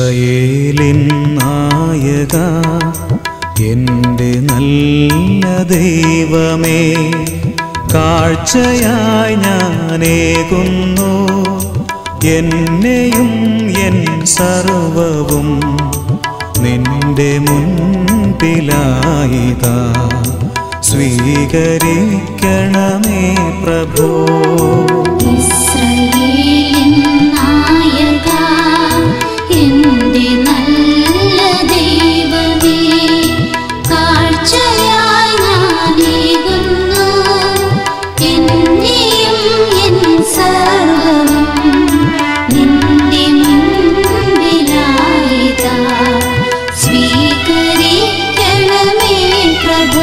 ഇസ്രയേലിൻ നായക എൻ്റെ നല്ല ദൈവമേ കാഴ്ചയായി ഞാനേകുന്നു എന്നെയും എൻ സർവവും നിന്റെ മുൻപിലായിതാ സ്വീകരിക്കണമേ പ്രഭോ ഇസ്രയേലിൻ നായക എൻ്റെ നല്ല ദൈവമേ കാഴ്ചയായി ഞാനേകുന്നു എന്നെയും എൻ സർവ്വവും നിന്റെ മുൻപിലായിതാ സ്വീകരിക്കണമേ പ്രഭോ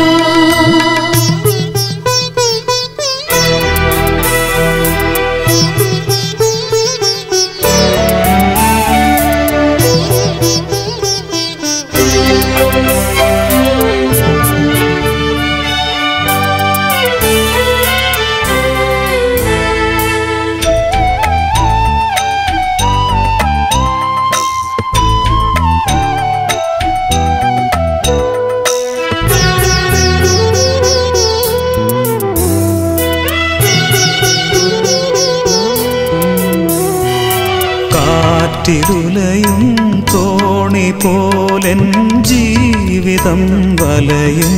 കാറ്റിലുലയും തോണി പോലെൻ ജീവിതം വലയും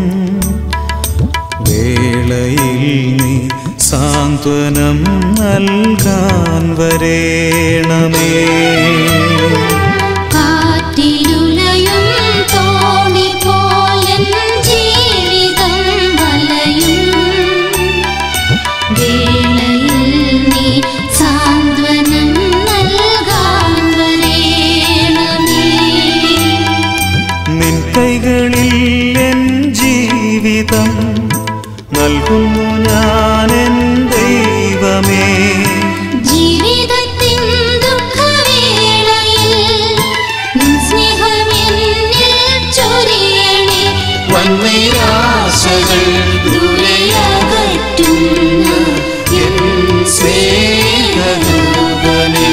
വേളയിൽ നീ സാന്ത്വനം നൽകാൻ വരേണമേ കാറ്റിലുലയും തോണി പോലൻ ജീവിതം വലയും വേളയിൽ നീ സാന്ത്വനം നൽകാൻ വരേണമേ നിൻ കൈകളിൽ എൻ ജീവിതം നൽകുന്നു ഞാൻ എൻ ദൈവമേ ജീവിതത്തിൻ ദുഃഖവേളയിൽ നിൻ സ്നേഹമെന്നിൽ ചൊരിയണേ വൻനിരാശകൾ ദൂരെയകറ്റുന്ന എൻ സ്നേഹരൂപനേ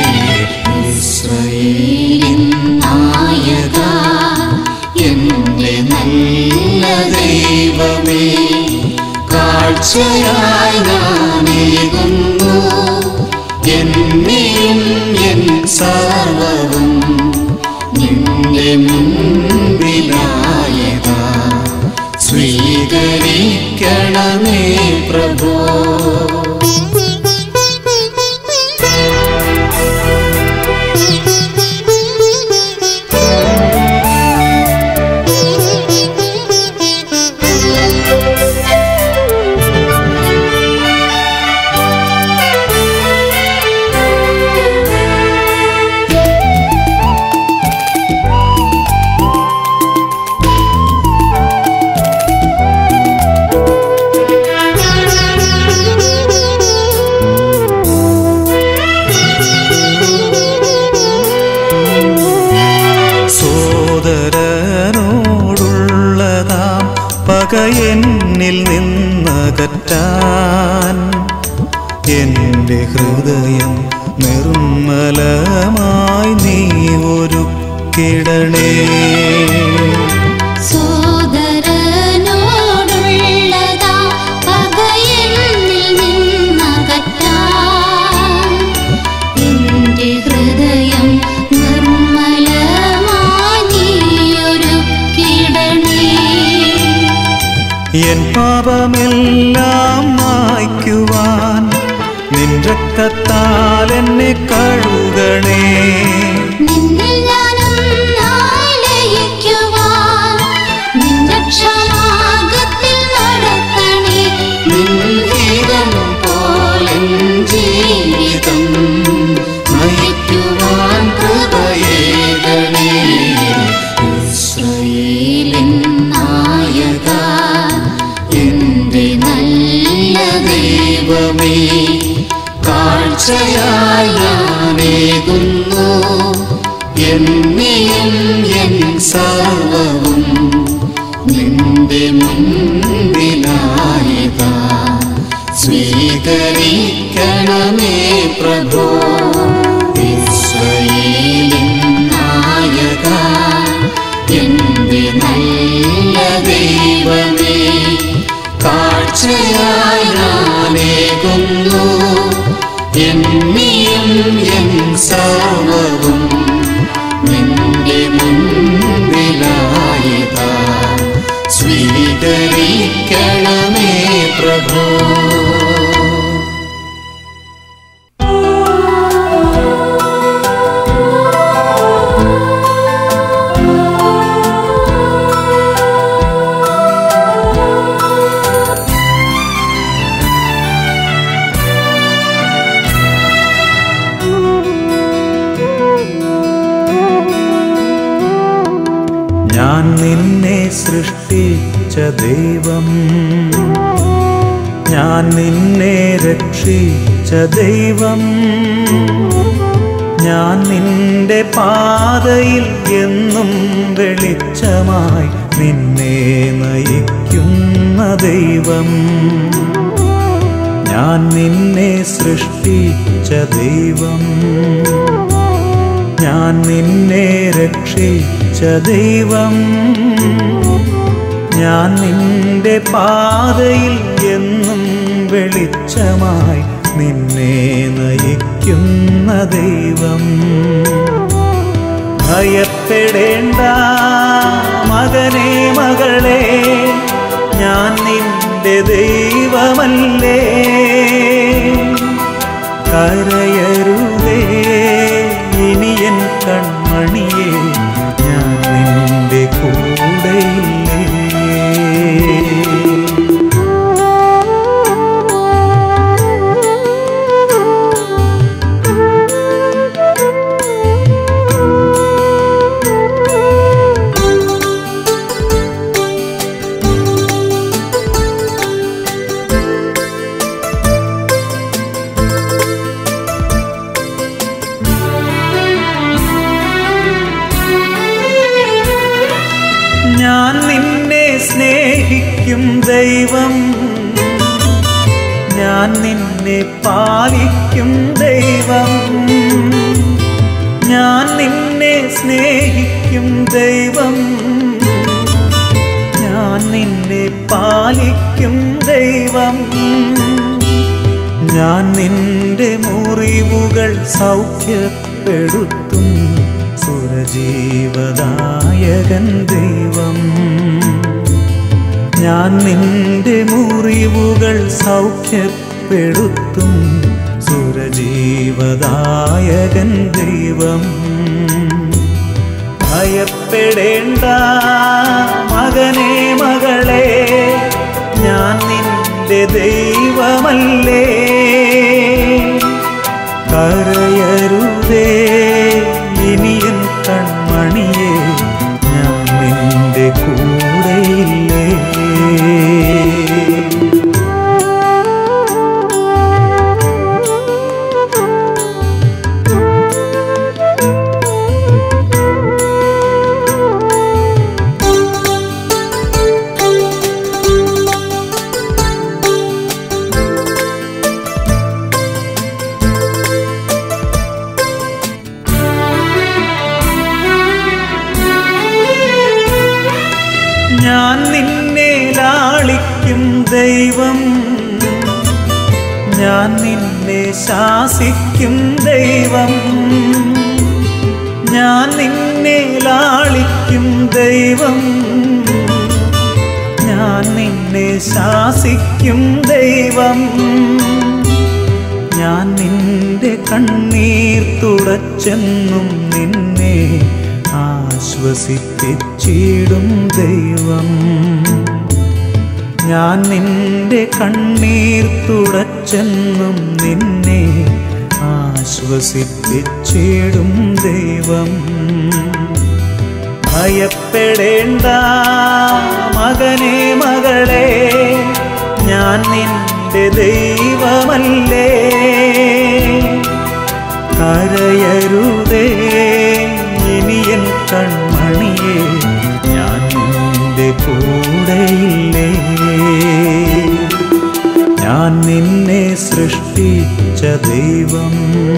ഇസ്രായേലിൻ നായക എൻ്റെ നല്ല ദൈവമേ കാഴ്ചയായി ഞാനേകുന്നു എന്നെയും എൻ സർവവും നിന്റെ മുൻപിലായതാ സ്വീകരിക്കണമേ പ്രഭോ സോദരനോടുള്ളതാം പക എന്നിൽ നിന്നകറ്റാൻ എൻ്റെ ഹൃദയം നിർമ്മലമായി നീ ഒരു കിടണേ സോദരനോടുള്ളതാ പകയെന്നിൽ നിന്നകറ്റാൻ എൻ്റെ ഹൃദയം നിർമ്മലമായി നീയൊരുക്കിടണേ എൻ പാപമെല്ലാം മായ്ക്കുവാൻ നിൻ രക്തത്താൽ എന്നെ കഴുകണേ നിന്നിൽ ഞാനൊന്നായി ലയിക്കുവാൻ നിൻ രക്ഷാമാർഗ്ഗത്തിൽ നടത്തണേ നിൻ ഹിതം പോലെൻ ജീവിതം നയിക്കുവാൻ കൃപയേകണേ ഇസ്രായേലിൻ നായക എൻ്റെ നല്ല ദൈവമേ കാഴ്ചയായി ഞാനേകുന്നു എന്നെയും എൻ സർവവും നിന്റെ മുൻപിലായതാ സ്വീകരിക്കണമേ പ്രഭോ ഇസ്രയേലിൻ ഞാനേകുന്നു എന്നെയും എൻ സർവവും നിന്റെ മുൻപിലായിതാ സ്വീകരിക്കണമേ പ്രഭു ഞാൻ നിന്നെ സൃഷ്ടിച്ച ദൈവം ഞാൻ നിന്നെ രക്ഷിച്ച ദൈവം ഞാൻ നിന്റെ പാതയിൽ എന്നും വെളിച്ചമായി നിന്നെ നയിക്കുന്ന ദൈവം ഞാൻ നിന്നെ സൃഷ്ടിച്ച ദൈവം ഞാൻ നിന്നെ രക്ഷിച്ച ദൈവം ഞാൻ നിന്റെ പാതയിൽ എന്നും വെളിച്ചമായി നിന്നെ നയിക്കുന്ന ദൈവം ഭയപ്പെടേണ്ട മകനെ മകളെ ഞാൻ നിന്റെ ദൈവമല്ലേ കരയരുതേ ഇനിയൻ കൺമണിയെ ഞാൻ നിന്റെ കൂടെയില്ലേ ഞാൻ നിന്നെ സ്നേഹിക്കും ദൈവം ഞാൻ നിന്നെ പാലിക്കും ദൈവം ഞാൻ നിന്നെ സ്നേഹിക്കും ദൈവം ഞാൻ നിന്നെ പാലിക്കും ദൈവം ഞാൻ നിന്റെ മുറിവുകൾ സൗഖ്യപ്പെടുത്തും സുരജീവദായകൻ ദൈവം ഞാൻ നിന്റെ മുറിവുകൾ സൗഖ്യപ്പെടുത്തും സുരജീവദായകൻ ദൈവം ഭയപ്പെടേണ്ട മകനെ മകളെ ഞാൻ നിന്റെ ദൈവമല്ലേ കരയരുതേ ഇനിയൻ കൺമണിയെ ഞാൻ നിന്റെ കൂടെയില്ലേ ഞാൻ നിന്നെ ലാളിക്കും ദൈവം ഞാൻ നിന്നെ ശാസിക്കും ദൈവം ഞാൻ നിന്നെ ലാളിക്കും ദൈവം ഞാൻ നിന്നെ ശാസിക്കും ദൈവം ഞാൻ നിന്റെ കണ്ണീർ തുടച്ചെന്നും നിന്നെ ആശ്വസിപ്പിച്ചിടും ദൈവം ഞാൻ നിന്റെ കണ്ണീർ തുടച്ചെന്നും നിന്നെ ആശ്വസിപ്പിച്ചിടും ദൈവം ഭയപ്പെടേണ്ട മകനെ മകളെ ഞാൻ നിന്റെ ദൈവമല്ലേ കരയരുതേ ഇനിയൻ കൺമണിയെ ഞാൻ നിന്റെ കൂടെയില്ലേ ഞാൻ നിന്നെ സൃഷ്ടിച്ച ദൈവം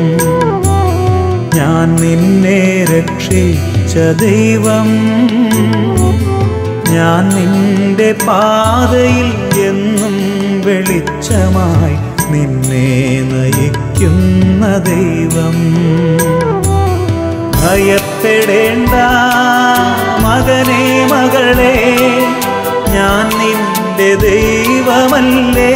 ഞാൻ നിന്നെ രക്ഷിച്ച ദൈവം ഞാൻ നിന്റെ പാതയിൽ എന്നും വെളിച്ചമായി നിന്നെ നയിക്കുന്ന ദൈവം ഭയപ്പെടേണ്ട മകനെ മകളെ ഞാൻ നിന്റെ ദൈവമല്ലേ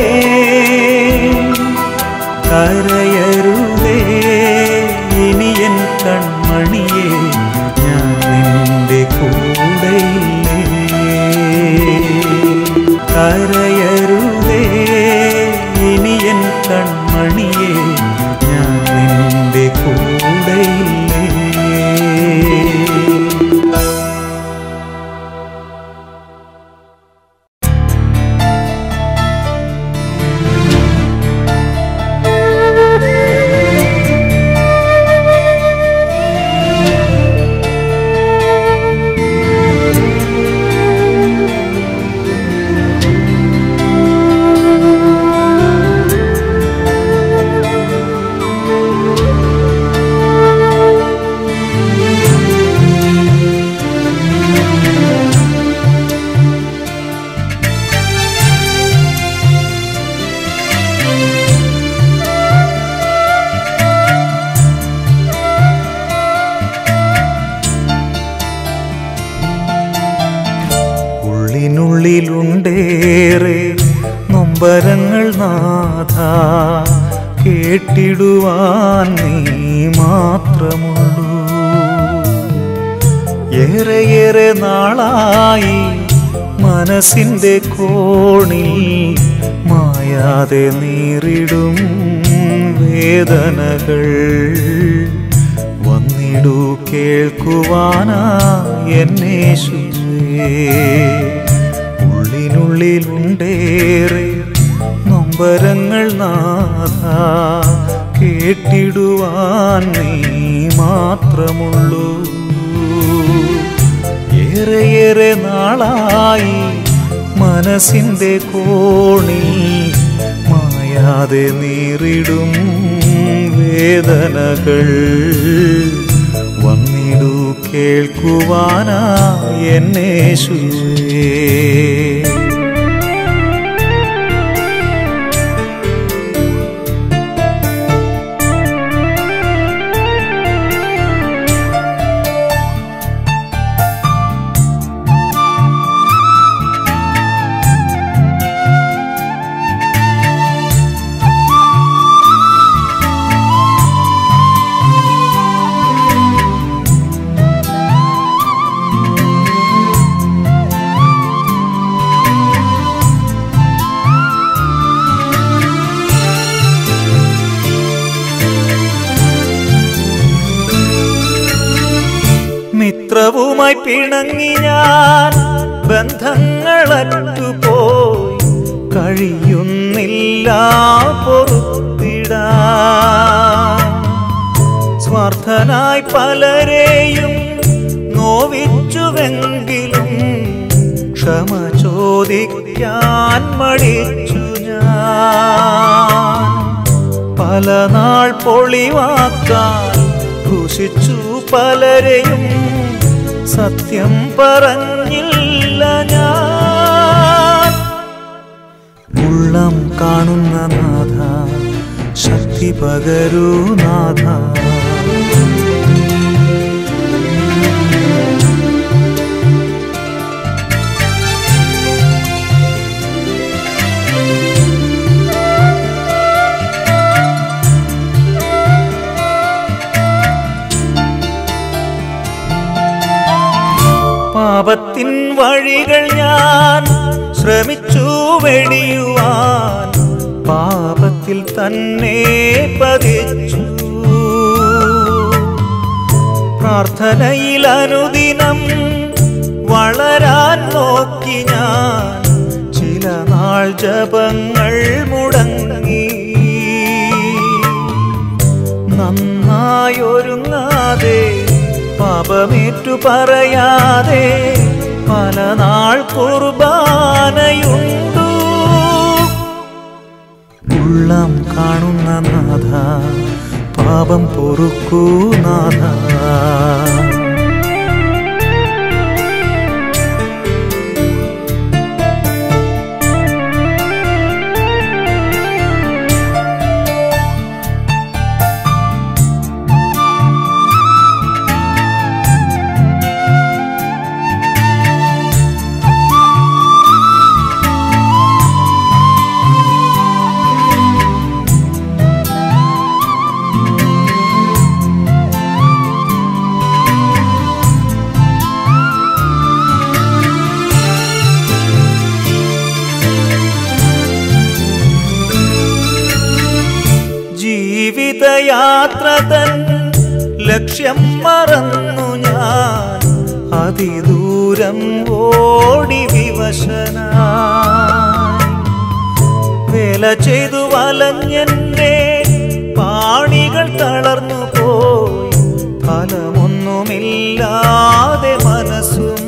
കരയരുതേ ഇനിയൻ കൺമണിയെ ഞാൻ നിന്റെ കൂടെയില്ലേ കരയരുതേ ഇനിയൻ കൺമണിയെ ഞാൻ നിന്റെ കൂടെയില്ലേ ഉള്ളിനുള്ളിലുണ്ടേറെ നൊമ്പരങ്ങൾ നാഥ കേട്ടിടുവാൻ നീ മാത്രമുള്ളൂ ഏറെയേറെ നാളായി മനസ്സിൻ്റെ കോണിൽ മായാതെ നീറിടും വേദനകൾ വന്നിടു കേൾക്കുവാനാ എന്നേശുവേ ഉള്ളിനുള്ളിലുണ്ടേറെ നൊമ്പരങ്ങൾ നാഥ കേട്ടിടുവാൻ നീ മാത്രമുള്ളൂ ഏറെയേറെ നാളായി മനസ്സിൻ്റെ കോണിൽ മായാതെ നീറിടും വേദനകൾ വന്നിടു കേൾക്കുവാനാ എന്നേശുവേ മിത്രവുമായി പിണങ്ങി ഞാൻ ബന്ധങ്ങളറ്റുപോയി കഴിയുന്നില്ല പൊറുത്തിടാൻ സ്വാർത്ഥനായി പലരെയും നോവിച്ചുവെങ്കിലും ക്ഷമ ചോദിക്കാൻ മടിച്ചു ഞാൻ പല നാൾ പൊളിവാക്കാൻ ക്രൂശിച്ചു പലരെയും സത്യം പറഞ്ഞില്ല ഞാൻ ഉള്ളം കാണുന്ന നാഥ ശക്തി പകരൂ നാഥ പാപത്തിൻ വഴികൾ ഞാൻ ശ്രമിച്ചു വെടിയുവാൻ പാപത്തിൽ തന്നെ പതിച്ചു പ്രാർത്ഥനയിൽ അനുദിനം വളരാൻ നോക്കി ഞാൻ ചില നാൾ ജപങ്ങൾ മുടങ്ങി നന്നായൊരുങ്ങാതെ പാപമേറ്റു പറയാതെ പല നാൾ കുർബാനയുണ്ടു ഉള്ളം കാണുന്ന നാഥ പാപം പൊറുക്കൂ നാഥ ജീവിതയാത്ര തൻ ലക്ഷ്യം മറന്നു ഞാൻ അതിദൂരം ഓടി വിവശനായി വേല ചെയ്തു വലഞ്ഞെന്റെ പാണികൾ തളർന്നു പോയി ഫലമൊന്നുമില്ലാതെ മനസ്സും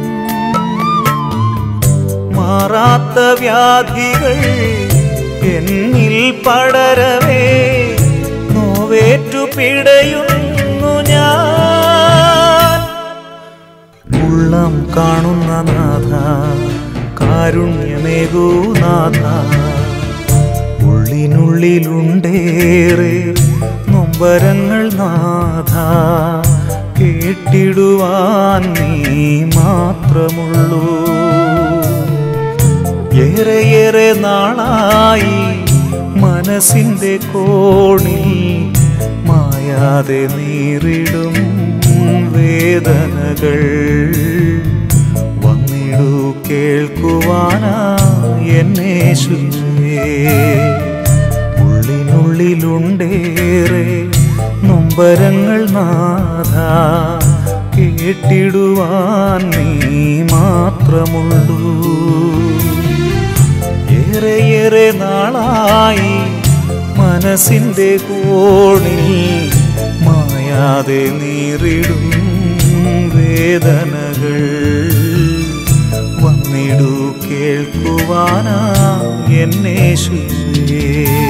മാറാത്ത വ്യാധികൾ എന്നിൽ പടരവേ നോവേറ്റു പിടയുന്നു ഞാൻ ഉള്ളം കാണുന്ന നാഥ കാരുണ്യമേകൂ നാഥ ഉള്ളിനുള്ളിലുണ്ടേറെ നൊമ്പരങ്ങൾ നാഥ കേട്ടിടുവാൻ നീ മാത്രമുള്ളൂ ഏറെയേറെ നാളായി മനസ്സിൻ്റെ കോണിൽ മായാതെ നീറിടും വേദനകൾ വന്നിടു കേൾക്കുവാനാ എന്നെ ശുദ്ധേ ഉള്ളിനുള്ളിലുണ്ടേറെ നൊമ്പരങ്ങൾ നാഥ കേട്ടിടുവാൻ നീ മാത്രമുള്ളൂ ഏറെയേറെ നാളായി മനസ്സിൻ്റെ കോണിൽ മായാതെ നീറിടും വേദനകൾ വന്നിടു കേൾക്കുവാനാ എന്നെ ശുദ്ധേ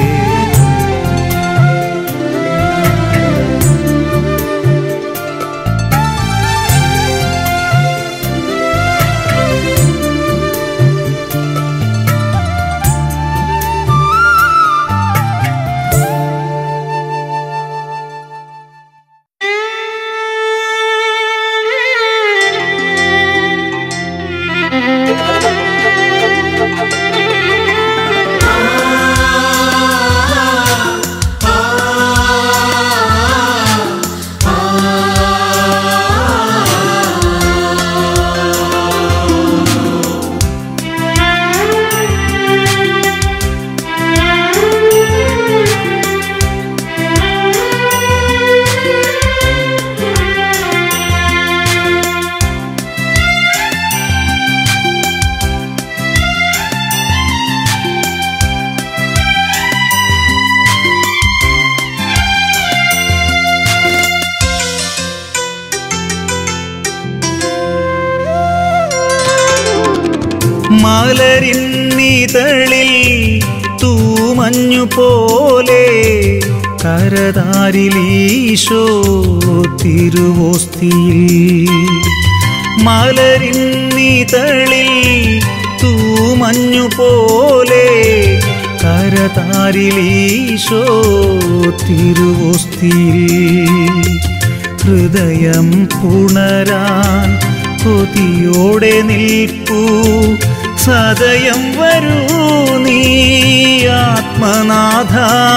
മലരിന്നിതളിൽ തൂമഞ്ഞു പോലെ കരതാരിലീശോ തിരുവോസ്തിയിൽ മലരിന്നിതളിൽ തൂമഞ്ഞു പോലെ കരതാരിലീശോ തിരുവോസ്തിയിൽ ഹൃദയം പുണരാൻ കൊതിയോടെ നിൽപ്പൂ സദയം വരൂ നീ ആത്മനാഥ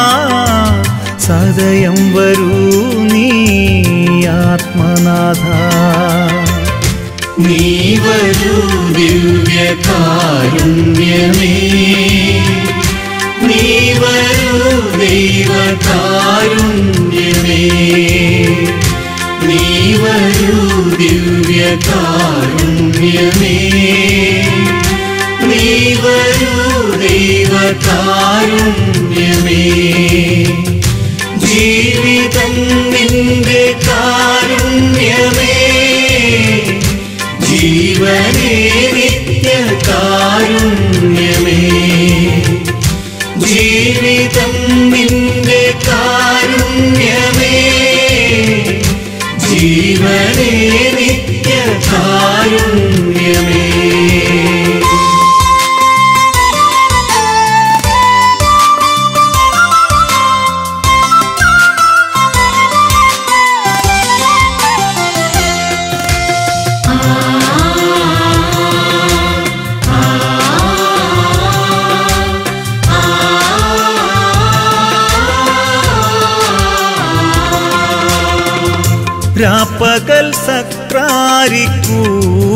സദയം വരൂ നീ ആത്മനാഥ നീ വരൂ ദിവ്യകാരുണ്യമേ നീ വരൂ ദൈവകാരുണ്യമേ നീ വരൂ ദിവ്യകാരുണ്യമേ നീ വരൂ ദൈവകാരുണ്യമേ ജീവിതം നിന്റെ കാരുണ്യമേ ജീവനേ നിത്യകാരുണ്യമേ ജീവിതം നിന്റെ കാരുണ്യമേ ജീവനേ നിത്യകാരുണ്യമേ രാപ്പകൽ സക്രാരിക്കൂടിനുള്ളിൽ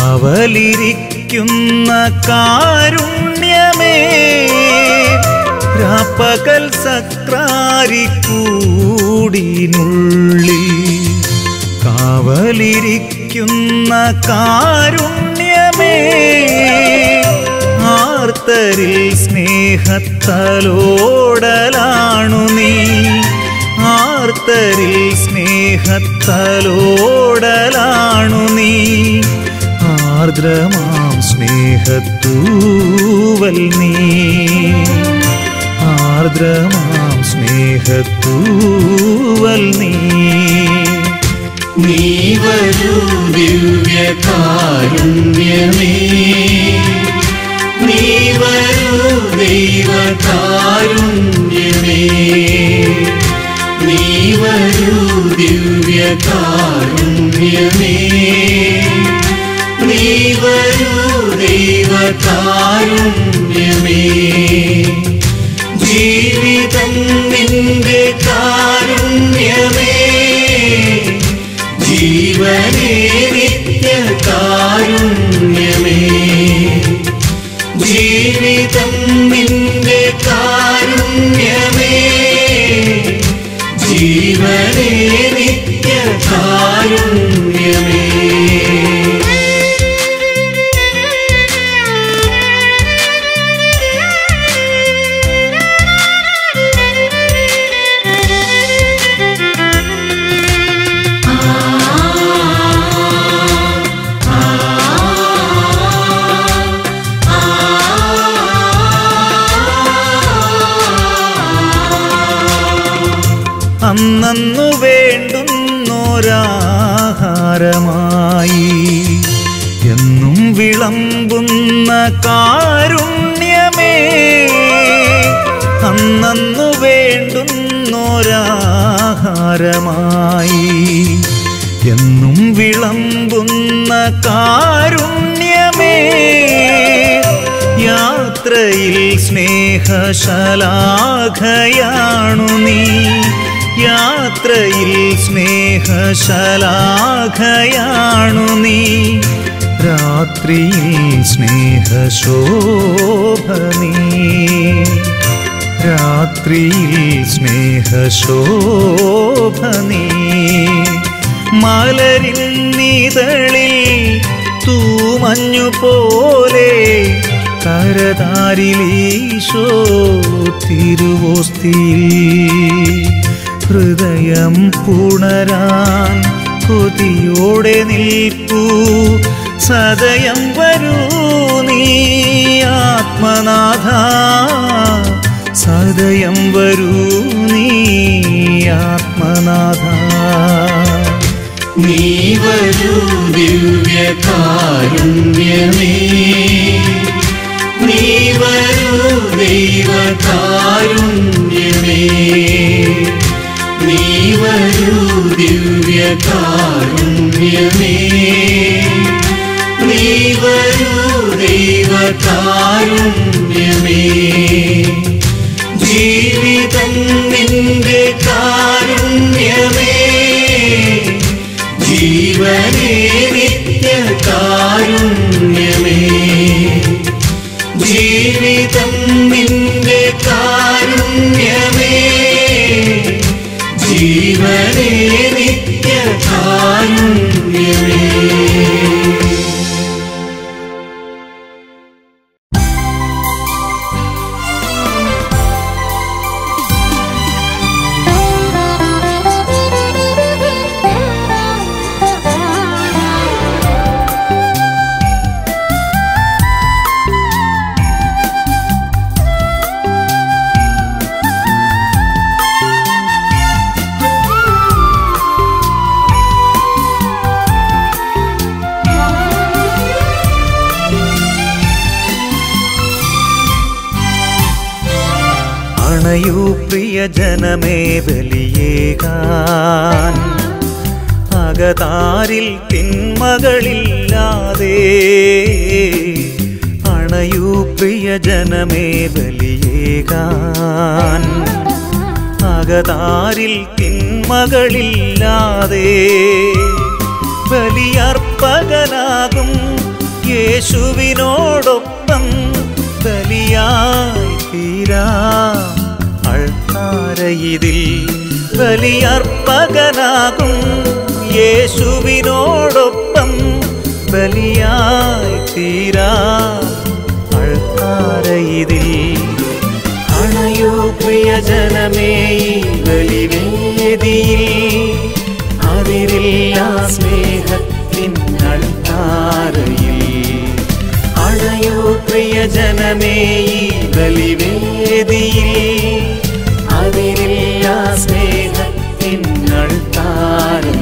കാവലിരിക്കുന്ന കാരുണ്യമേ രാപ്പകൽ സക്രാരിക്കൂടിനുള്ളിൽ കാവലിരിക്കുന്ന കാരുണ്യമേ ആർത്തരിൽ സ്നേഹത്തലോടലാണു നീ ആർത്തരിൽ സ്നേഹത്തലോടലാണു നീ ആർദ്രമാം സ്നേഹത്തൂവൽ നീ ആർദ്രമാം സ്നേഹത്തൂവൽ നീ നീ വരൂ ദിവ്യകാരുണ്യമേ നീ വരൂ ദൈവകാരുണ്യമേ നീ വരൂ ദിവ്യകാരുണ്യമേ നീ വരൂ ദൈവകാരുണ്യമേ ജീവിതം നിന്റെ കാരുണ്യമേ ജീവനേ നിത്യകാരുണ്യമേ ജീവിതം നിന്റെ കാരുണ്യമേ ജീവനേ നിത്യകാരുണ്യമേ അന്നു വേണ്ടുന്നൊരാഹാരമായി എന്നും വിളമ്പുന്ന കാരുണ്യമേ അന്നു വേണ്ടുന്നൊരാഹാരമായി എന്നും വിളമ്പുന്ന കാരുണ്യമേ യാത്രയിൽ സ്നേഹശലാഘയാണു നീ യാത്രയിൽ സ്നേഹശലാഘയാണു നീ രാത്രിയിൽ സ്നേഹശോഭ നീ രാത്രിയിൽ സ്നേഹശോഭ നീ മലരിൻ നിതളിൽ തൂമഞ്ഞു പോലെ കരതാരിലീശോ തിരുവോസ്തിയിൽ ഹൃദയം പുണരാൻ കൊതിയോടെ നിൽക്കൂ സദയം വരൂ നീ ആത്മനാഥ സദയം വരൂ നീ ആത്മനാഥ നീ വരൂ ദിവ്യകാരുണ്യമേ നീ വരൂ ദൈവകാരുണ്യമേ നീ വരൂ ദിവ്യകാരുണ്യമേ നീ വരൂ ദൈവകാരുണ്യമേ ജീവിതം നിന്റെ കാരുണ്യമേ ജീവനേ നിത്യകാരുണ്യമേ ജീവിതം നിന്റെ കാരുണ്യമേ ജീവനേ നിത്യകാരുണ്യമേ അണയൂ പ്രിയജനമേ ബലിയേകാൻ അകതാരിൽ തിന്മകളില്ലാതെ അണയൂ പ്രിയജനമേ ബലിയേകാൻ അകതാരിൽ തിന്മകളില്ലാതെ ബലിയർപ്പകനാകും യേശുവിനോടൊപ്പം ബലിയായി തീരാ ഇതിൽ ബലിയർപ്പകനാകും യേശുവിനോടൊപ്പം ബലിയായി തീരാ അൾത്താരയിതിൽ അണയൂ പ്രിയജനമേ ഈ ബലിവേദിയിൽ അതിരില്ല സ്നേഹത്തിൻ അൾത്താരയിൽ അണയൂ പ്രിയജനമേ ഈ ബലിവേദിയിൽ അതിരില്ല സ്നേഹത്തിൻ അൾത്താരയിൽ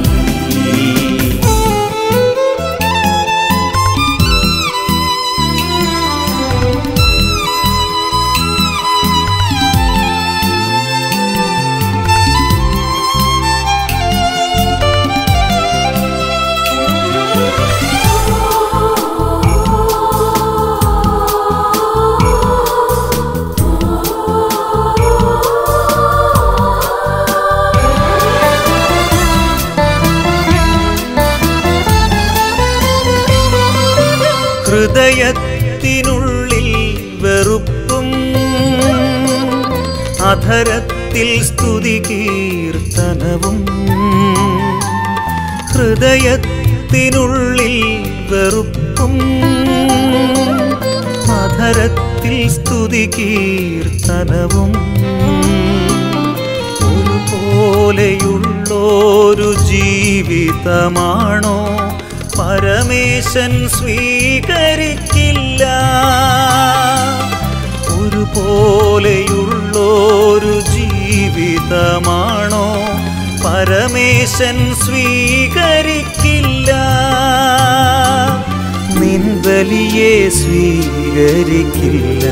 ഹൃദയത്തിനുള്ളിൽ വെറുപ്പും അധരത്തിൽ സ്തുതി കീർത്തനവും ഹൃദയത്തിനുള്ളിൽ വെറുപ്പും അധരത്തിൽ സ്തുതി കീർത്തനവും ഒരുപോലെയുള്ളൊരു ജീവിതമാണോ പരമേശൻ സ്വീകരിക്കില്ല ഒരുപോലെയുള്ളൊരു ജീവിതമാണോ പരമേശൻ സ്വീകരിക്കില്ല നിൻ ബലിയെ സ്വീകരിക്കില്ല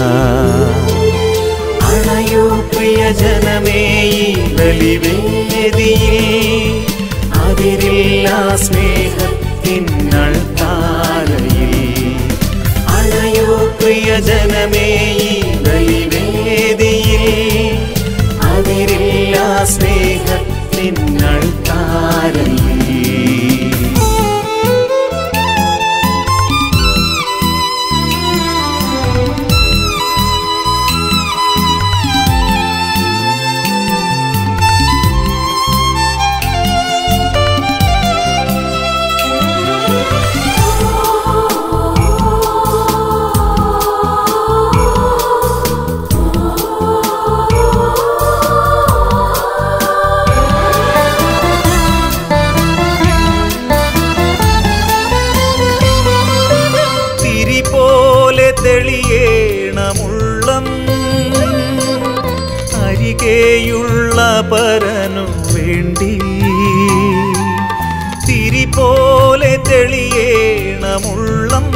അണയൂ പ്രിയജനമേ ഈ ബലിവേദിയിൽ അതിരില്ല സ്നേഹത്തിൻ അൾത്താരയിൽ അണയൂ പ്രിയജനമേ ഈ ബലിവേദിയിൽ അതിരില്ല സ്നേഹത്തിൻ അൾത്താരയിൽ തിരി പോലെ തെളിയേണമുള്ളം അരികെയുള്ള പരനു വേണ്ടി തിരി പോലെ തെളിയേണമുള്ളം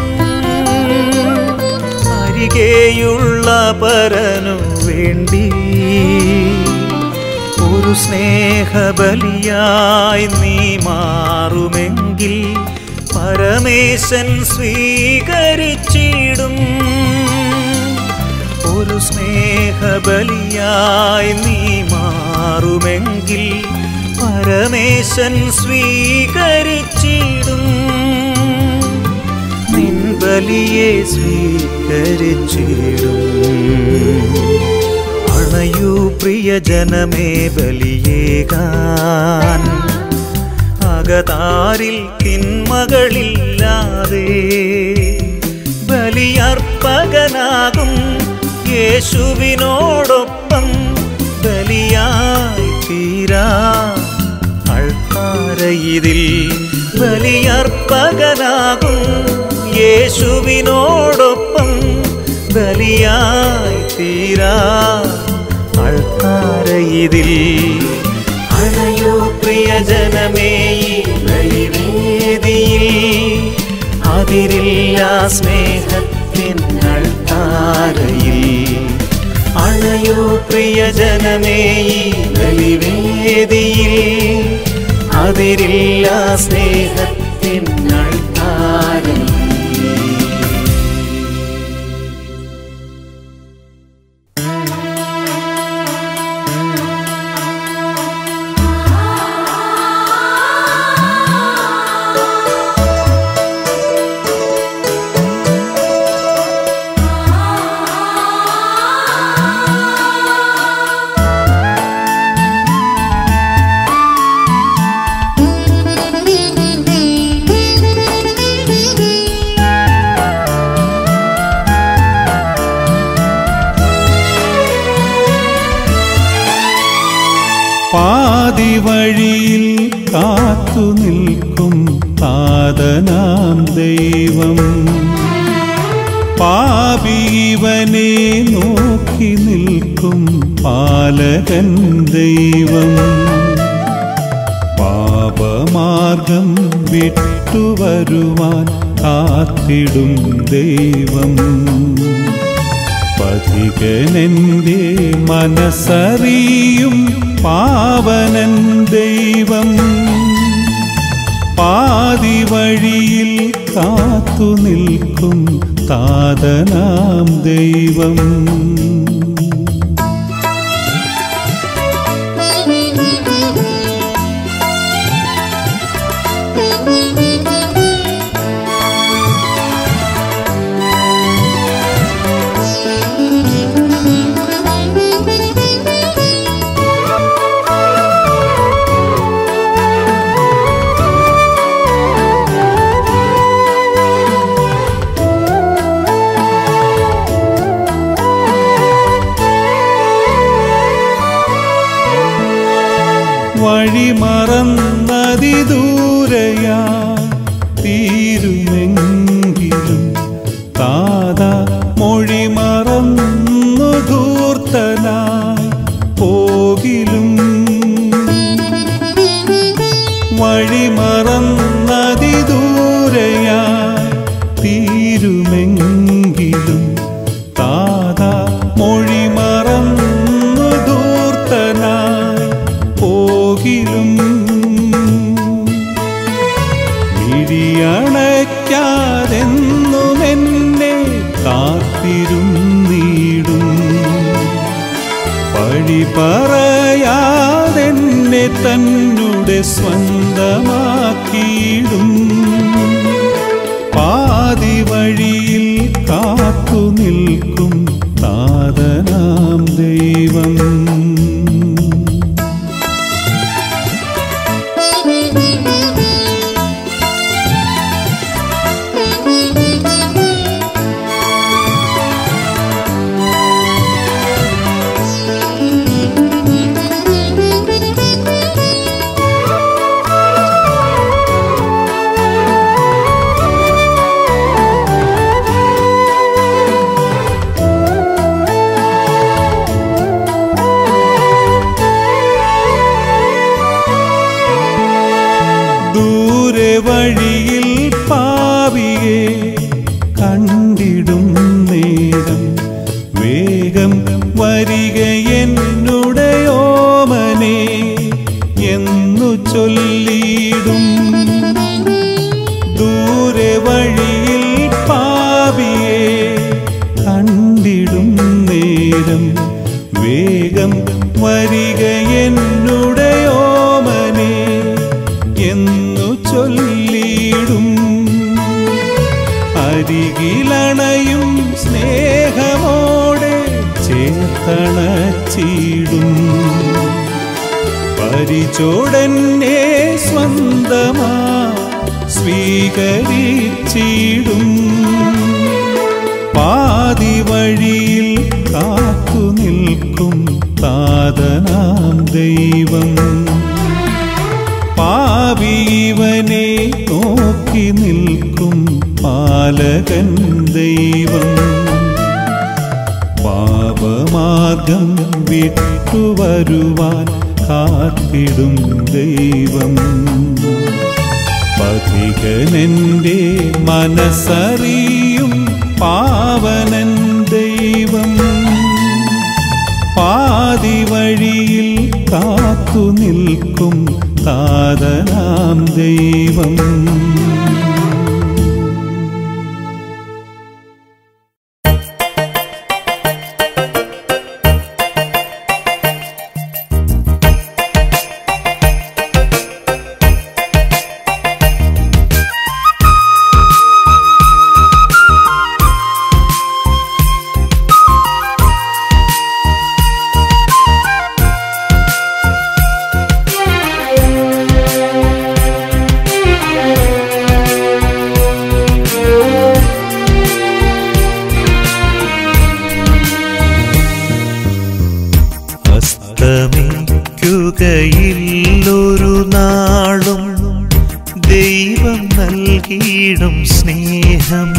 അരികെയുള്ള പരനു വേണ്ടി ഒരു സ്നേഹബലിയായി നീ മാറുമെങ്കിൽ പരമേശൻ സ്വീകരിച്ചിടും ഒരു സ്നേഹബലിയായി നീ മാറുമെങ്കിൽ പരമേശൻ സ്വീകരിച്ചിടും നിൻ ബലിയെ സ്വീകരിച്ചിടും അണയൂ പ്രിയജനമേ ബലിയേകാൻ അകതാരിൽ തിന്മകളില്ലാതെ ബലിയർപ്പകനാകും യേശുവിനോടൊപ്പം ബലിയായി തീരാ അൾത്താരയിതിൽ ബലിയർപ്പകനാകും യേശുവിനോടൊപ്പം ബലിയായി തീരാ അൾത്താരയിതിൽ അണയോ പ്രിയജനമേ ഈ ബലിവേദിയിൽ അതിരില്ല സ്നേഹത്തിൻ അൾത്താരയിൽ അണയോ പ്രിയജനമേ ഈ ബലിവേദിയിൽ അതിരില്ല സ്നേഹത്തിൻ അൾത്താരയിൽ ആ പാതി വഴിയിൽ കാത്തു നിൽക്കും താതനാം ദൈവം പാപീവനെ നോക്കി നിൽക്കും പാലകൻ ദൈവം പാപമാർഗം വിട്ടുവരുവാൻ കാത്തിടും ദൈവം പഥികനെന്റെ മനസ്സറിയും പാവനൻ ദൈവം പാതി വഴിയിൽ കാത്തു നിൽക്കും താതനാം ദൈവം വഴി മറന്നതി ദൂരയാ തീരുമെങ്കിലും താത മൊഴി മറന്നു ധൂർത്തനായി പോകിലും വഴി മറന്നതി ദൂരയാ തീരുമെങ്കിലും താത മൊഴി മറന്നു ധൂർത്തനായി പോകിലും മിഴിയണയ്ക്കാതെന്നും എന്നെ കാത്തിരുന്നീടും പഴി പറയാതെന്നെ തന്നെ സ്വന്തമാക്കിയിടും പാതി വഴിയിൽ കാത്തു നിൽക്കും താതനാം ദൈവം ദൂരെ വഴിയിൽ പാവിയെ കണ്ടിടും നേരം വേഗം വരിക എന്നുടെ ഓമനെ എന്നു ചൊല്ലിയിടും ദൂരെ വഴിയിൽ പാവിയെ കണ്ടിടും നേരം വേഗം വരിക എന്നുടെ ഓമനെ എന്നു ചൊല്ലിയിടും അരികിലണയും സ്നേഹമോടെ ചേർത്തണച്ചിടും പരിചോടന്നെ സ്വന്തമാ സ്വീകരിച്ചിടും പാതി വഴിയിൽ കാത്തു നിൽക്കും താതനാം ദൈവം പാവീവനെ നോക്കി നിൽക്കും പാലകൻ ദൈവം പാപമാർഗം വിട്ടുവരുവാൻ കാത്തിടും ദൈവം പഥികനെന്റെ മനസ്സറിയും പാവനൻ ദൈവം പാതി വഴിയിൽ കാത്തു നിൽക്കും താതനാം ദൈവം Thank you. പോവുകയില്ലൊരു നാളും ദൈവം നൽകിയിടും സ്നേഹം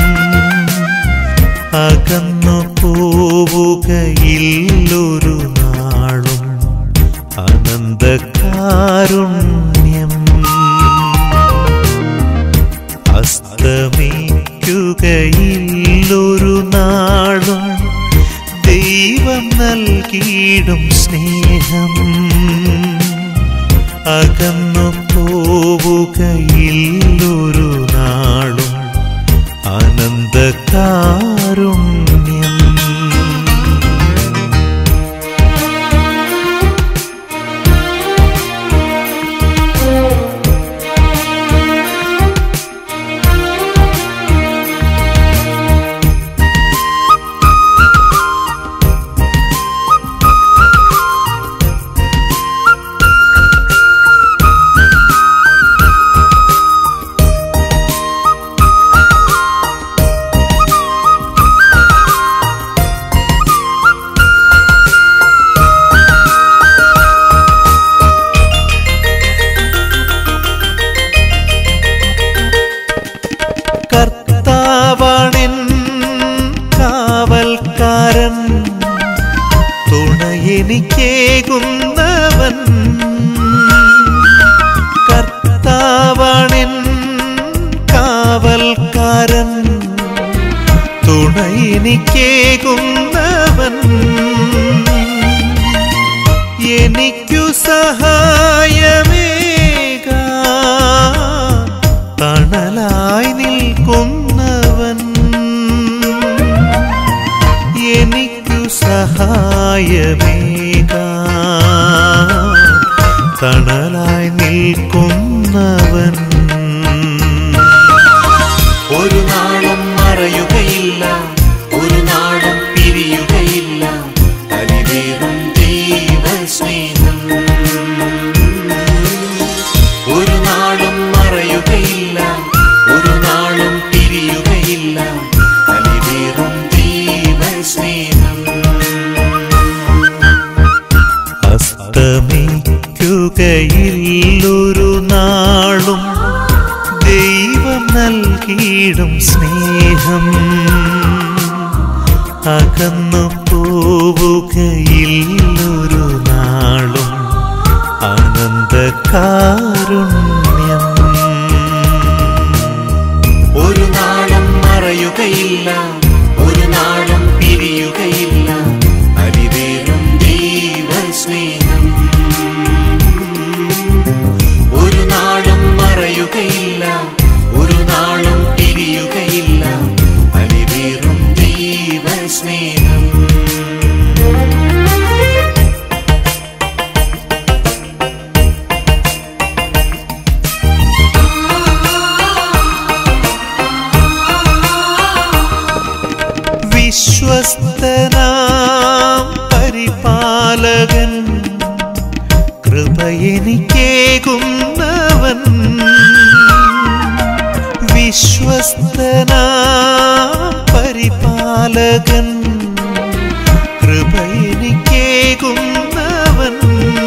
അകന്നു പോവുകയില്ലൊരു നാളും അനന്തകാരുണ്യം അസ്തമിക്കുകയില്ലൊരു നാളും ദൈവം നൽകിയിടും സ്നേഹം അകന്നു പോവുകയില്ലൊരു നാളും അനന്തകാരുണ്യം കർത്താവണിൻ കാവൽക്കാരൻ തുണയെനിക്കേകുന്നവൻ കർത്താവണിൻ കാവൽക്കാരൻ തുണയെനിക്കേകുന്നവൻ എനിക്കു സഹായമേക തണലായി നിൽക്കുന്നവൻ എനിക്കു സഹായമേക തണലായി നിൽക്കുന്നവൻ ഒരു നാളും മറയുകയില്ല ഒരു നാളും പിരിയുകയില്ല അലിവേറും ദൈവസ്നേഹം ഒരു നാളും മറയുകയില്ല ഒരു നാളും പിരിയുകയില്ല അലിവേറും ദൈവസ്നേഹം അസ്തമിക്കുകയില്ലൊരു നാളും ദൈവം നൽകിയിടും സ്നേഹം അകന്നു പോവുകയില്ലൊരു നാളും ആനന്ദകാരുണ്യം ഒരു നാളും മറയുകയില്ല ഒരു നാളും പിരിയുകയില്ല അരിവേറും ദൈവസ്നേഹം ഒരു നാളും മറയുകയില്ല ഒരു നാളും പിരിയുകയില്ല അലിവേറും ദൈവസ്നേഹം വിശ്വസ്തനാം പരിപാലകൻ കൃപയെനിക്കേകുന്നവൻ വിശ്വസ്തനാം പരിപാലകൻ കൃപയെനിക്കേകുന്നവൻ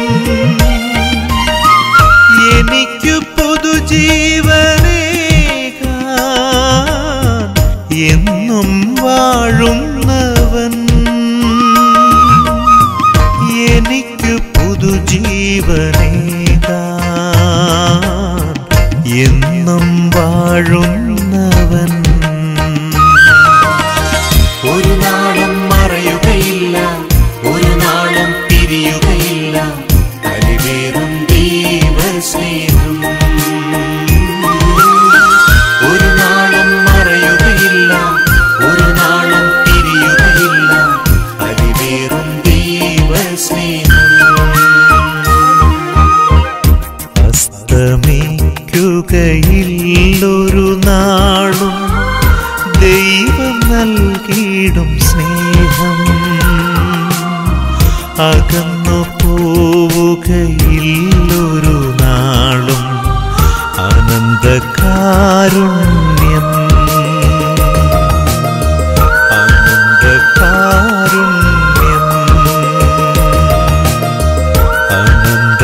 എനിക്കു പൊതുജീവനേകാൻ എന്നും വാഴുന്നവൻ എനിക്കു പുതുജീവനേകാൻ എന്നും വാഴുന്നവൻ ഒരു നാളും മറയുകയില്ല ഒരു നാളും പിരിയുകയില്ല അലിവേറും ദൈവസ്നേഹം ഒരു നാളും മറയുകയില്ല ഒരു നാളും പിരിയുകയില്ല അലിവേറും ദൈവസ്നേഹം അസ്തമിക്കുകയില്ലൊരു നാളും ദൈവം നൽകിയിടും സ്നേഹം അകന്നു പോവുകയില്ലൊരു നാളും ആനന്ദകാരുണ്യം ആനന്ദകാരുണ്യം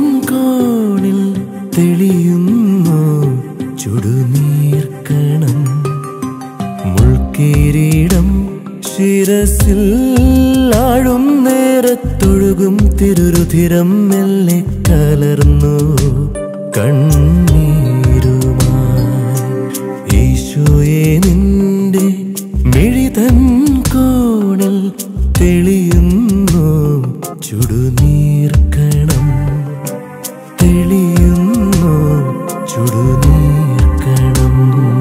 കോണിൽ തെളിയുന്നു ചുടുനീർക്കണം മുൾക്കിരീടം ശിരസിൽ ആഴും നേരത്തൊഴുകും തിരുരുധിരം മെല്ലെ കലർന്നു കണ്ണീരുമായി ഈശോയെ നിന്റെ മിഴിതൻ കോണിൽ തെളിയുന്നു ചുടുനീർക്കണം തെളിയുന്നു ചുടുനീർക്കണം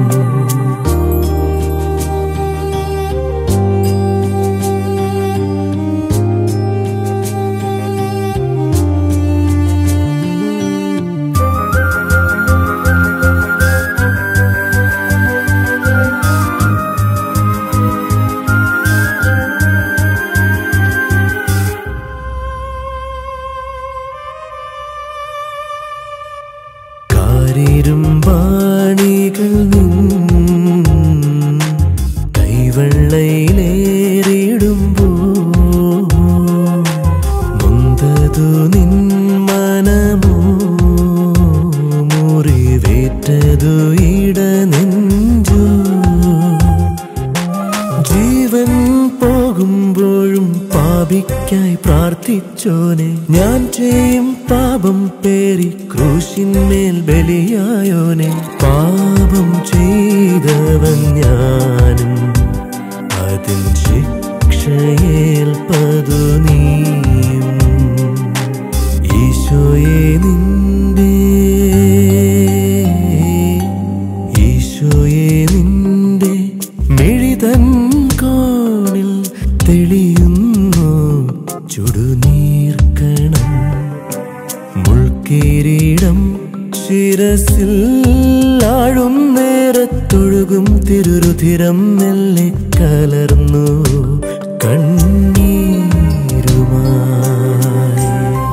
കാരിരുമ്പാണികൾ നിൻ കൈവെള്ളയിലേറിടുമ്പോ നൊന്തതു നിൻ മനമോ മുറിവേറ്റതു ഇടനെഞ്ചോ ജീവൻ പോകുമ്പോഴും പാപിക്കായി പ്രാർത്ഥിച്ചോനെ ഞാൻ ചെയ്യും പാപം പേരി ക്രൂശിന്മേൽ ബലിയായോനെ പാപം ചെയ്തവൻ ഞാനും അതിൻ ശിക്ഷയേൽപ്പതു നീയും ഈശോയെ നിന്റെ ഈശോയെ നിന്റെ മിഴിതൻ കോണിൽ തെളിയുന്നു ചുടുനീർക്കണം മുൾക്കിരീടം ശിരസിൽ ആഴും നേരത്തൊഴുകും തിരുരുധിരം മെല്ലെ കലർന്നു കണ്ണീരുമായി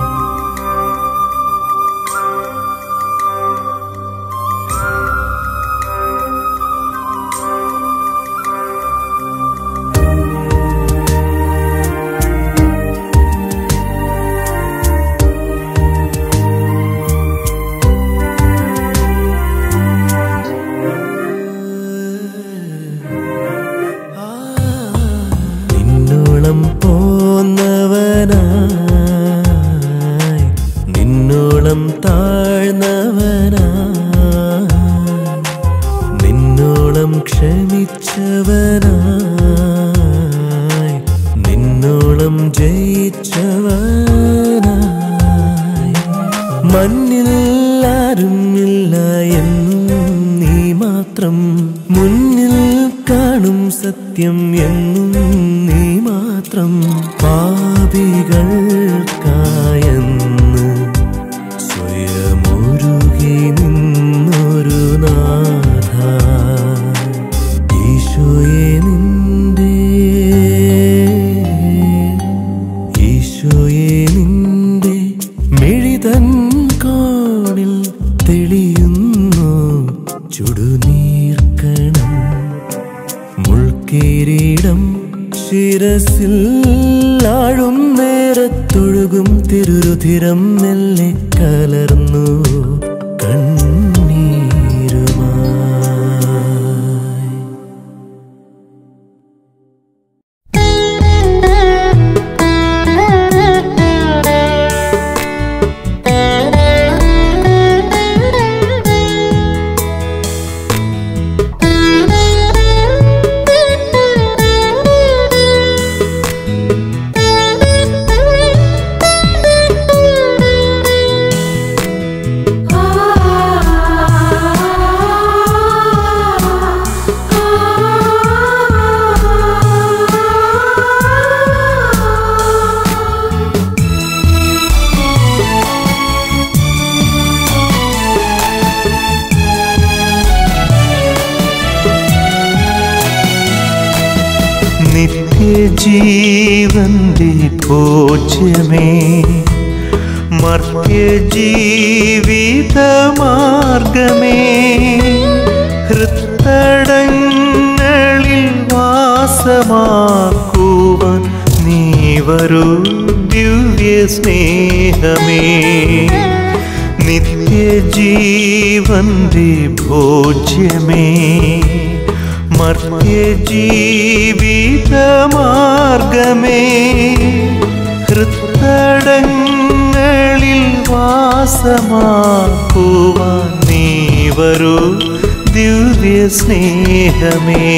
നിന്നോളം പോന്നവനായി നിന്നോളം താഴ്ന്നവനായി നിന്നോളം ക്ഷമിച്ചവനായി നിന്നോളം ജയിച്ചവനായി മണ്ണിൽ ആരുമില്ല എന്നും നീ മാത്രം മുന്നിൽ കാണും സത്യം എന്നും നീ മാത്രം പാപികൾക്കായെന്ന് സ്വയമൊരുകി നിന്നൊരു നാഥ ഈശോയെ നിന്റെ ഈശോയെ നിന്റെ മിഴിതൻ കോണിൽ തെളിയുന്നു ചുടുനീർക്കണം മുൾക്കിരീടം ശിരസിൽ ആഴും നേരത്തൊഴുകും തിരുരുധിരം മെല്ലെ കലർന്നു കണ്ണീരുമായി നിത്യജീവന്റെ ഭോജ്യമേ മർത്യജീവിതമാർഗമേ ഹൃത്തടങ്ങളിൽ വാസമാക്കുവാൻ നീ വരൂ ദിവ്യ സ്നേഹമേ നിത്യജീവന്റെ ഭോജ്യമേ മർത്യജീവിതമാർഗമേ ഹൃത്തടങ്ങളിൽ വാസമാക്കുവാൻ നീ വരൂ ദിവ്യ സ്നേഹമേ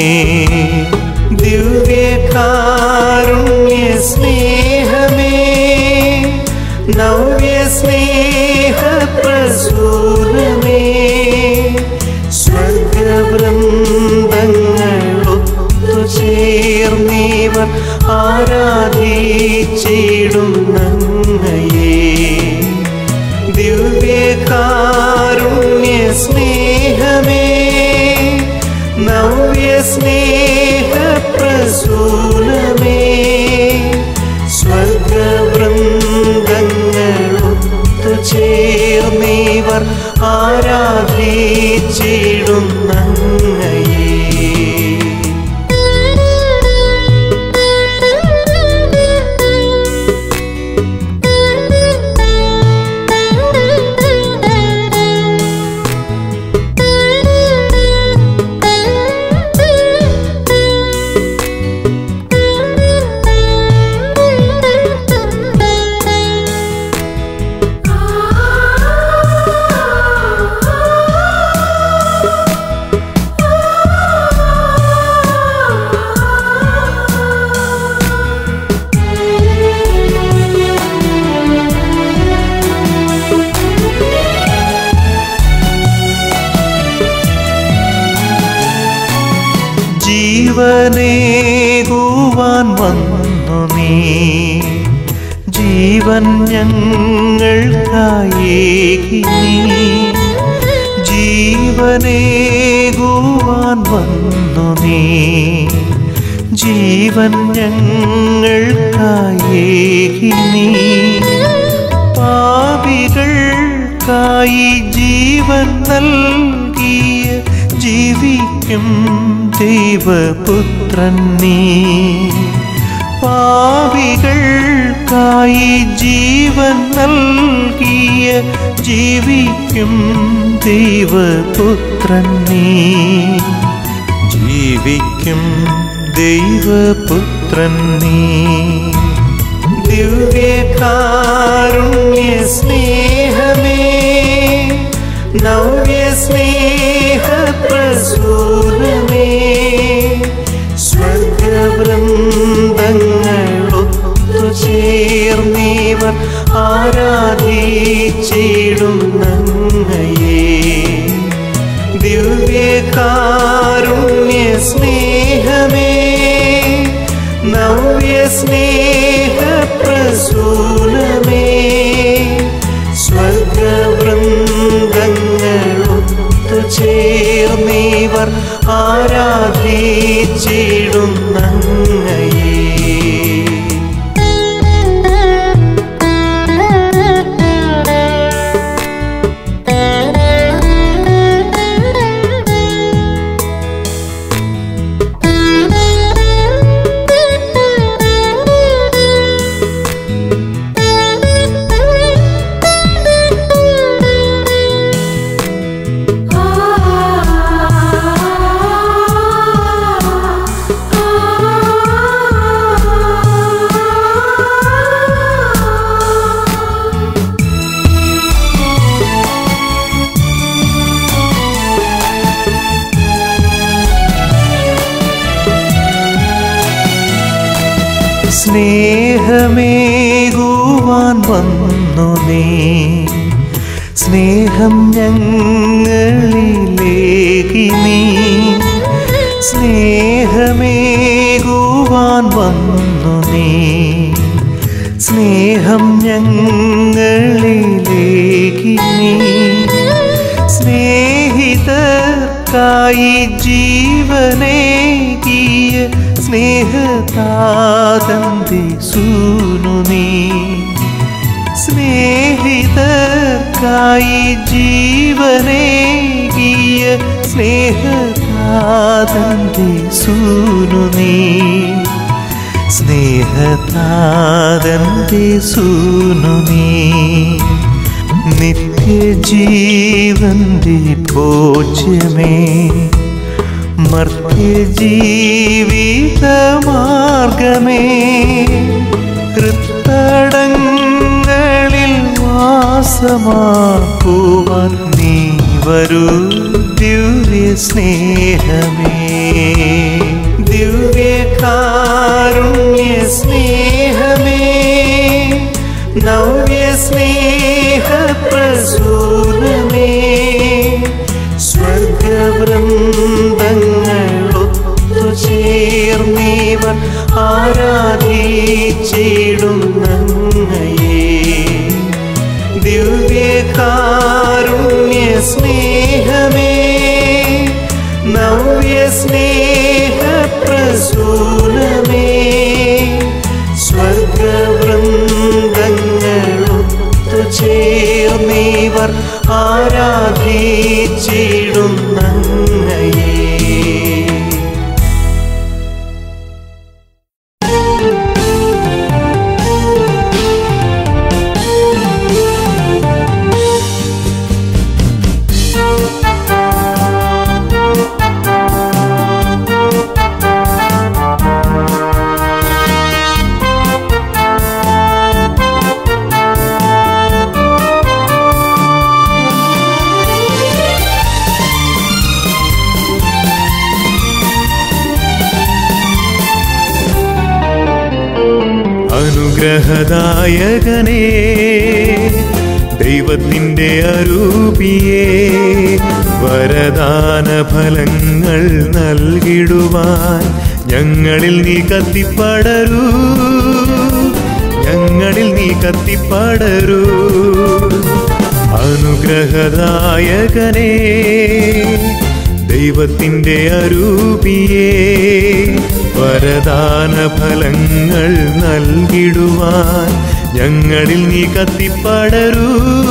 ദിവ്യകാരുണ്യ സ്നേഹമേ നവ്യ സ്നേഹ പ്രസൂരമേ സ്വർഗവൃന്ദങ്ങൾ ഒത്തുചേർന്നീവർ ആരാധിച്ചിടുന്നങ്ങയെ ദിവ്യകാരുണ്യ സ്നേഹമേ നവ്യ സ്നേഹ പ്രസൂലമേ സ്വർഗവൃന്ദങ്ങൾ ഒത്തുചേർന്നീവർ ആരാധിച്ചിടുന്നങ്ങയെ ജീവനേകുവാൻ വന്നു നീ ജീവൻ ഞങ്ങൾക്കായേകി നീ ജീവനേകുവാൻ വന്നു നീ ജീവൻ ഞങ്ങൾക്കായേകി നീ പാപികൾക്കായി ജീവൻ നൽകിയ ജീവിക്കും ദൈവപുത്രൻ നീ പാപികൾക്കായി ജീവൻ നൽകിയ ജീവിക്കും ദൈവപുത്രൻ നീ ജീവിക്കും ദൈവപുത്രൻ നീ ദിവ്യകാരുണ്യ സ്നേഹമേ നവ്യ സ്നേഹ പ്രസൂലമേ സ്വർഗവൃന്ദങ്ങൾ ഒത്തുചേർന്നീവർ ആരാധിച്ചിടുന്നങ്ങയെ ദിവ്യകാരുണ്യ സ്നേഹമേ നവ്യ സ്നേഹ പ്രസൂലമേ സ്വർഗവൃന്ദങ്ങൾ ഒത്തുചേർന്നീവർ ആരാധിച്ചിടുന്നങ്ങയെ സ്നേഹമേകുവാൻ വന്നു നീ സ്നേഹം ഞങ്ങളിലേക്ക് നീ സ്നേഹമേകുവാൻ വന്നു നീ സ്നേഹം ഞങ്ങളിലേക്ക് നീ സ്നേഹിതർക്കായി ജീവനേകിയ സ്നേഹതാതന്റെ സൂനു നീ സ്നേഹിതർക്കായി ജീവനേകിയ സ്നേഹതാതന്റെ സൂനു നീ സ്നേഹതാതന്റെ സൂനു നീ നിത്യജീവന്റെ പൂജ്യമേ മർത്യജീവിതമാർഗമേ ഹൃത്തടങ്ങളിൽ വാസമാക്കുവാൻ നീ വരൂ ദിവ്യ സ്നേഹമേ ദിവ്യ കാരുണ്യ സ്നേഹമേ നവ്യ സ്നേഹ പ്രസൂനമേ സ്വർഗവൃന്ദങ്ങളൊത്തു ചേർന്നീവർ ആരാധിച്ചിടുന്നങ്ങയെ ദിവ്യ കാരുണ്യ സ്നേഹമേ നവ്യ സ്നേഹ പ്രസൂനമേ സ്വർഗവൃന്ദങ്ങളൊത്തു ചേർന്നീവർ ആരാധിച്ചിടുന്നങ്ങയെ അനുഗ്രഹദായകനേ ദൈവത്തിൻ്റെ അരൂപിയേ വരദാന ഫലങ്ങൾ നൽകിടുവാൻ ഞങ്ങളിൽ നീ കത്തിപ്പടരൂ ഞങ്ങളിൽ നീ കത്തിപ്പടരൂ അനുഗ്രഹദായകനേ ദൈവത്തിൻ്റെ അരൂപിയേ വരദാന ഫലങ്ങൾ നൽകിടുവാൻ ഞങ്ങളിൽ നീ കത്തിപ്പടരൂ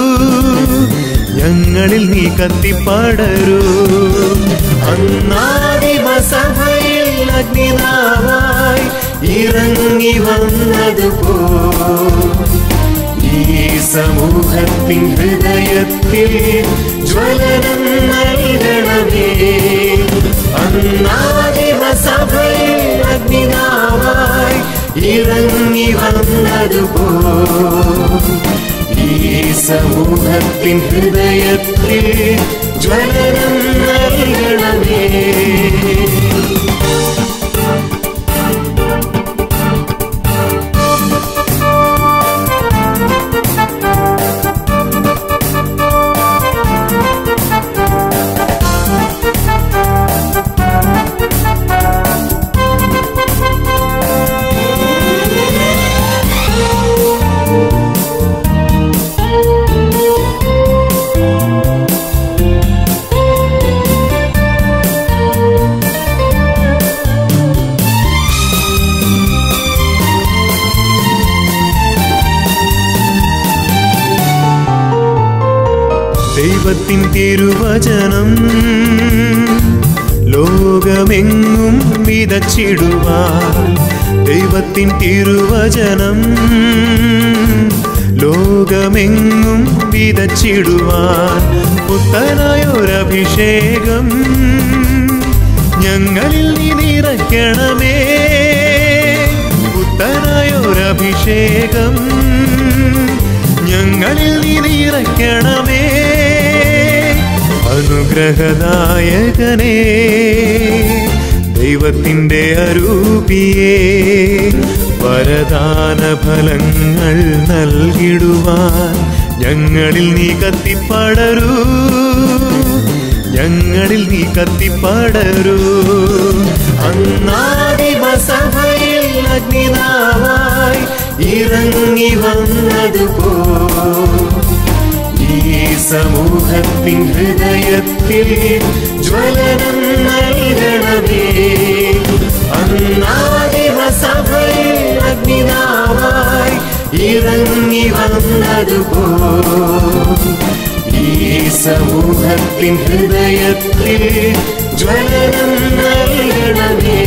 ഞങ്ങളിൽ നീ കത്തിപ്പടരൂ അന്നാദിമസഭയിൽ അഗ്നിനാവായി ഇറങ്ങി വന്നതുപോ ഈ സമൂഹത്തിൻ ഹൃദയത്തിൽ ജ്വലനം നൽകണമേ അന്നാദിമസഭയിൽ അഗ്നിനാവായി ഇറങ്ങി വന്നതുപോ ഈ സമൂഹത്തിൻ ഹൃദയത്തിൽ ജ്വലനം നൽകണമേ ദൈവത്തിൻ തിരുവചനം ലോകമെങ്ങും വിതച്ചിടുവാൻ ദൈവത്തിൻ തിരുവചനം ലോകമെങ്ങും വിതച്ചിടുവാൻ പുത്തനായൊരഭിഷേകം ഞങ്ങളിൽ നീ നിറയ്ക്കണമേ പുത്തനായൊരഭിഷേകം ഞങ്ങളിൽ നീ നിറയ്ക്കണമേ അനുഗ്രഹദായകനേ ദൈവത്തിൻ്റെ അരൂപിയേ വരദാന ഫലങ്ങൾ നൽകിടുവാൻ ഞങ്ങളിൽ നീ കത്തിപ്പടരൂ ഞങ്ങളിൽ നീ കത്തിപ്പടരൂ അന്നാദിമസഭയിൽ അഗ്നിനാവായി ഇറങ്ങി വന്നതുപോ ഈ സമൂഹത്തിൻ ഹൃദയത്തിൽ ജ്വലനം നൽകണമേ അന്നാദിമസഭയിൽ അഗ്നിനാവായി ഇറങ്ങി വന്നതുപോ ഈ സമൂഹത്തിൻ ഹൃദയത്തിൽ ജ്വലനം നൽകണമേ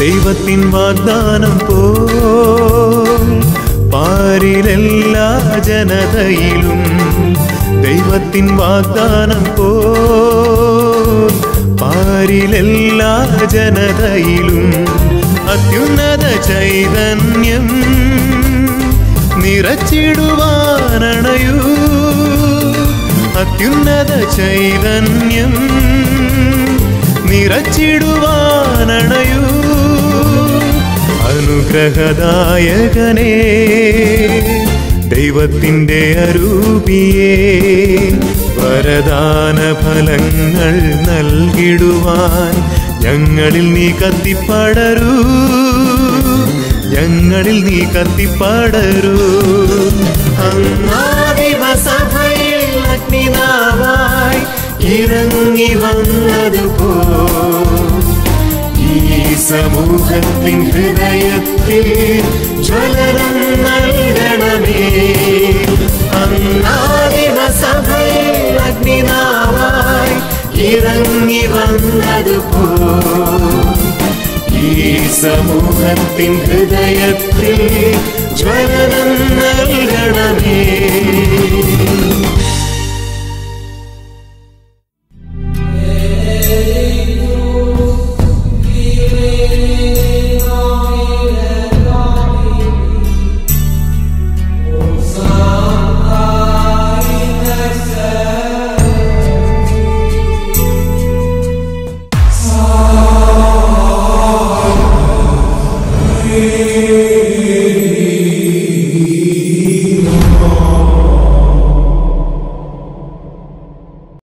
ദൈവത്തിൻ വാഗ്ദാനം പോ പാരിലെല്ലാ ജനതയിലും ദൈവത്തിൻ വാഗ്ദാനം പോ പാരിലെല്ലാ ജനതയിലും അത്യുന്നത ചൈതന്യം നിറച്ചിടുവാനണയൂ അത്യുന്നത ചൈതന്യം നിറച്ചിടുവാനണയൂ അനുഗ്രഹദായകനേ ദൈവത്തിൻ്റെ അരൂപിയേ വരദാന ഫലങ്ങൾ നൽകിടുവാൻ ഞങ്ങളിൽ നീ കത്തിപ്പടരൂ ഞങ്ങളിൽ നീ കത്തിപ്പടരൂ അന്നാദിവസഭയിൽ അഗ്നിനാവായി ഇറങ്ങി വന്നതുപോ ഈ സമൂഹത്തിൻ ഹൃദയത്തിൽ ജ്വലനം നൽകണമേ അന്നാദിവസഭയിൽ അഗ്നിനാവായി ഇറങ്ങി വന്നതുപോ ഈ സമൂഹത്തിൻ ഹൃദയത്തിൽ ജ്വലനം നൽകണമേ